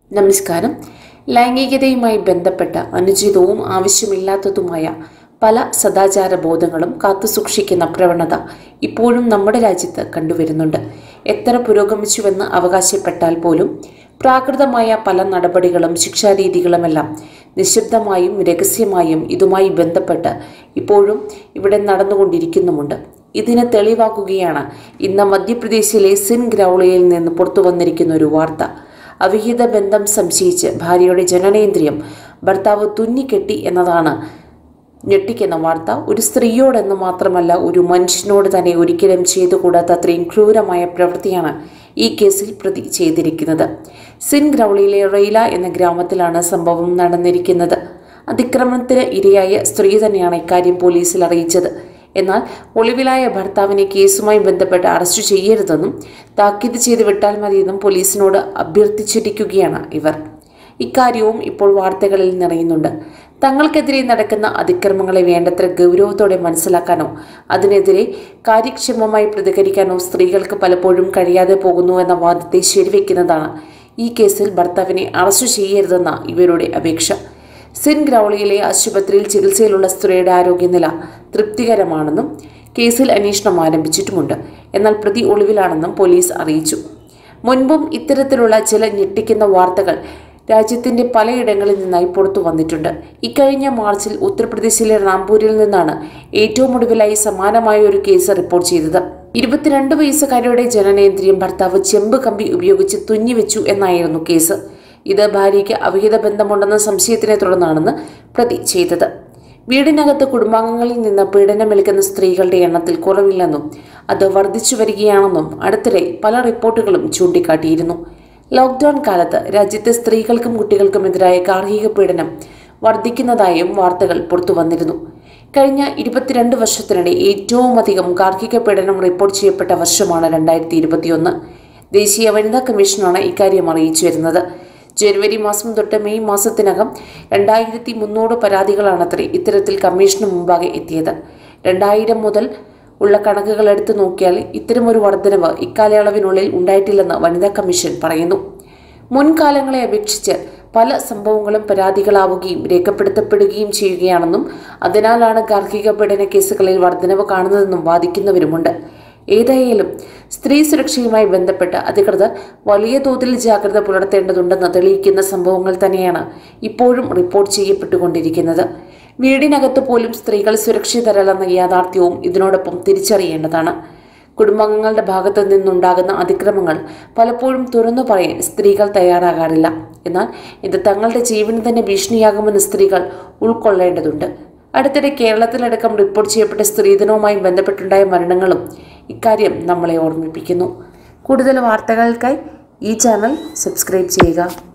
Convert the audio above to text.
നമസ്കാരം ലൈംഗികതയുമായി ബന്ധപ്പെട്ട അനുചിതവും ആവശ്യമില്ലാത്തതുമായ പല സദാചാര ബോധങ്ങളും കാത്തുസൂക്ഷിക്കുന്ന പ്രവണത ഇപ്പോഴും നമ്മുടെ രാജ്യത്ത് കണ്ടുവരുന്നുണ്ട് എത്ര പുരോഗമിച്ചുവെന്ന് അവകാശപ്പെട്ടാൽ പോലും പ്രാകൃതമായ പല നടപടികളും ശിക്ഷാരീതികളുമെല്ലാം നിശബ്ദമായും രഹസ്യമായും ഇതുമായി ബന്ധപ്പെട്ട് ഇപ്പോഴും ഇവിടെ നടന്നുകൊണ്ടിരിക്കുന്നുമുണ്ട് ഇതിന് തെളിവാക്കുകയാണ് ഇന്ന് മധ്യപ്രദേശിലെ സിൻ ഗ്രൗളിയിൽ നിന്ന് പുറത്തു വന്നിരിക്കുന്ന ഒരു വാർത്ത അവിഹിത ബന്ധം സംശയിച്ച് ഭാര്യയുടെ ജനനേന്ദ്രിയം ഭർത്താവ് തുന്നിക്കെട്ടി എന്നതാണ് ഞെട്ടിക്കുന്ന വാർത്ത ഒരു സ്ത്രീയോടെന്ന് മാത്രമല്ല ഒരു മനുഷ്യനോട് തന്നെ ഒരിക്കലും ചെയ്തുകൂടാത്ത അത്രയും ക്രൂരമായ പ്രവൃത്തിയാണ് ഈ കേസിൽ പ്രതി ചെയ്തിരിക്കുന്നത് സിൻ ഗ്രൗളിയിലെ റെയ്ല എന്ന ഗ്രാമത്തിലാണ് സംഭവം നടന്നിരിക്കുന്നത് അതിക്രമണത്തിന് ഇരയായ സ്ത്രീ തന്നെയാണ് ഇക്കാര്യം പോലീസിൽ അറിയിച്ചത് എന്നാൽ ഒളിവിലായ ഭർത്താവിനെ കേസുമായി ബന്ധപ്പെട്ട് അറസ്റ്റ് ചെയ്യരുതെന്നും താക്കീത് ചെയ്ത് വിട്ടാൽ മതിയെന്നും പോലീസിനോട് അഭ്യർത്ഥിച്ചിരിക്കുകയാണ് ഇവർ ഇക്കാര്യവും ഇപ്പോൾ വാർത്തകളിൽ നിറയുന്നുണ്ട് തങ്ങൾക്കെതിരെ നടക്കുന്ന അതിക്രമങ്ങളെ വേണ്ടത്ര ഗൗരവത്തോടെ മനസ്സിലാക്കാനോ അതിനെതിരെ കാര്യക്ഷമമായി പ്രതികരിക്കാനോ സ്ത്രീകൾക്ക് പലപ്പോഴും കഴിയാതെ പോകുന്നു എന്ന വാദത്തെ ശരിവെക്കുന്നതാണ് ഈ കേസിൽ ഭർത്താവിനെ അറസ്റ്റ് ചെയ്യരുതെന്ന ഇവരുടെ അപേക്ഷ സിൻ ഗ്രൗളിയിലെ ആശുപത്രിയിൽ ചികിത്സയിലുള്ള സ്ത്രീയുടെ ആരോഗ്യനില തൃപ്തികരമാണെന്നും കേസിൽ അന്വേഷണം ആരംഭിച്ചിട്ടുമുണ്ട് എന്നാൽ പ്രതി ഒളിവിലാണെന്നും പോലീസ് അറിയിച്ചു മുൻപും ഇത്തരത്തിലുള്ള ചില ഞെട്ടിക്കുന്ന വാർത്തകൾ രാജ്യത്തിന്റെ പലയിടങ്ങളിൽ നിന്നായി പുറത്തു വന്നിട്ടുണ്ട് ഇക്കഴിഞ്ഞ മാർച്ചിൽ ഉത്തർപ്രദേശിലെ റാംപൂരിൽ നിന്നാണ് ഏറ്റവും ഒടുവിലായി സമാനമായ ഒരു കേസ് റിപ്പോർട്ട് ചെയ്തത് ഇരുപത്തിരണ്ട് വയസ്സുകാരിയുടെ ജനനേന്ദ്രിയം ഭർത്താവ് ചെമ്പ് കമ്പി ഉപയോഗിച്ച് തുന്നിവെച്ചു എന്നായിരുന്നു കേസ് ഇത് ഭാര്യയ്ക്ക് അവിഹിത ബന്ധമുണ്ടെന്ന സംശയത്തിനെ തുടർന്നാണെന്ന് പ്രതി ചെയ്തത് വീടിനകത്ത് കുടുംബാംഗങ്ങളിൽ നിന്ന് പീഡനമേൽക്കുന്ന സ്ത്രീകളുടെ എണ്ണത്തിൽ കുറവില്ലെന്നും അത് വർദ്ധിച്ചു വരികയാണെന്നും അടുത്തിടെ പല റിപ്പോർട്ടുകളും ചൂണ്ടിക്കാട്ടിയിരുന്നു ലോക്ക്ഡൌൺ കാലത്ത് രാജ്യത്തെ സ്ത്രീകൾക്കും കുട്ടികൾക്കുമെതിരായ ഗാർഹിക പീഡനം വർദ്ധിക്കുന്നതായും വാർത്തകൾ പുറത്തു വന്നിരുന്നു കഴിഞ്ഞ ഇരുപത്തിരണ്ട് വർഷത്തിനിടെ ഏറ്റവും അധികം ഗാർഹിക പീഡനം റിപ്പോർട്ട് ചെയ്യപ്പെട്ട വർഷമാണ് രണ്ടായിരത്തി ഇരുപത്തിയൊന്ന് ദേശീയ വനിതാ കമ്മീഷനാണ് ഇക്കാര്യം അറിയിച്ചു വരുന്നത് ജനുവരി മാസം തൊട്ട് മെയ് മാസത്തിനകം രണ്ടായിരത്തി മുന്നൂറ് പരാതികളാണത്രേ ഇത്തരത്തിൽ കമ്മീഷന് മുമ്പാകെ എത്തിയത് രണ്ടായിരം മുതൽ ഉള്ള കണക്കുകൾ എടുത്തു നോക്കിയാൽ ഇത്തരമൊരു വർധനവ് ഇക്കാലയളവിനുള്ളിൽ ഉണ്ടായിട്ടില്ലെന്ന് വനിതാ കമ്മീഷൻ പറയുന്നു മുൻകാലങ്ങളെ അപേക്ഷിച്ച് പല സംഭവങ്ങളും പരാതികളാവുകയും രേഖപ്പെടുത്തപ്പെടുകയും ചെയ്യുകയാണെന്നും അതിനാലാണ് ഗാർഹിക പീഡന കേസുകളിൽ വർധനവ് കാണുന്നതെന്നും വാദിക്കുന്നവരുമുണ്ട് ഏതായാലും സ്ത്രീ സുരക്ഷയുമായി ബന്ധപ്പെട്ട് അധികൃതർ വലിയ തോതിൽ ജാഗ്രത പുലർത്തേണ്ടതുണ്ടെന്ന് തെളിയിക്കുന്ന സംഭവങ്ങൾ തന്നെയാണ് ഇപ്പോഴും റിപ്പോർട്ട് ചെയ്യപ്പെട്ടുകൊണ്ടിരിക്കുന്നത് വീടിനകത്ത് പോലും സ്ത്രീകൾ സുരക്ഷിതരല്ലെന്ന യാഥാർത്ഥ്യവും ഇതിനോടൊപ്പം തിരിച്ചറിയേണ്ടതാണ് കുടുംബാംഗങ്ങളുടെ ഭാഗത്തു നിന്നുണ്ടാകുന്ന അതിക്രമങ്ങൾ പലപ്പോഴും തുറന്നു പറയാൻ സ്ത്രീകൾ തയ്യാറാകാറില്ല എന്നാൽ ഇത് തങ്ങളുടെ ജീവന് തന്നെ ഭീഷണിയാകുമെന്ന് സ്ത്രീകൾ ഉൾക്കൊള്ളേണ്ടതുണ്ട് അടുത്തിടെ കേരളത്തിലടക്കം റിപ്പോർട്ട് ചെയ്യപ്പെട്ട സ്ത്രീധനവുമായി ബന്ധപ്പെട്ടുണ്ടായ മരണങ്ങളും ഇക്കാര്യം നമ്മളെ ഓർമ്മിപ്പിക്കുന്നു കൂടുതൽ വാർത്തകൾക്കായി ഈ ചാനൽ സബ്സ്ക്രൈബ് ചെയ്യുക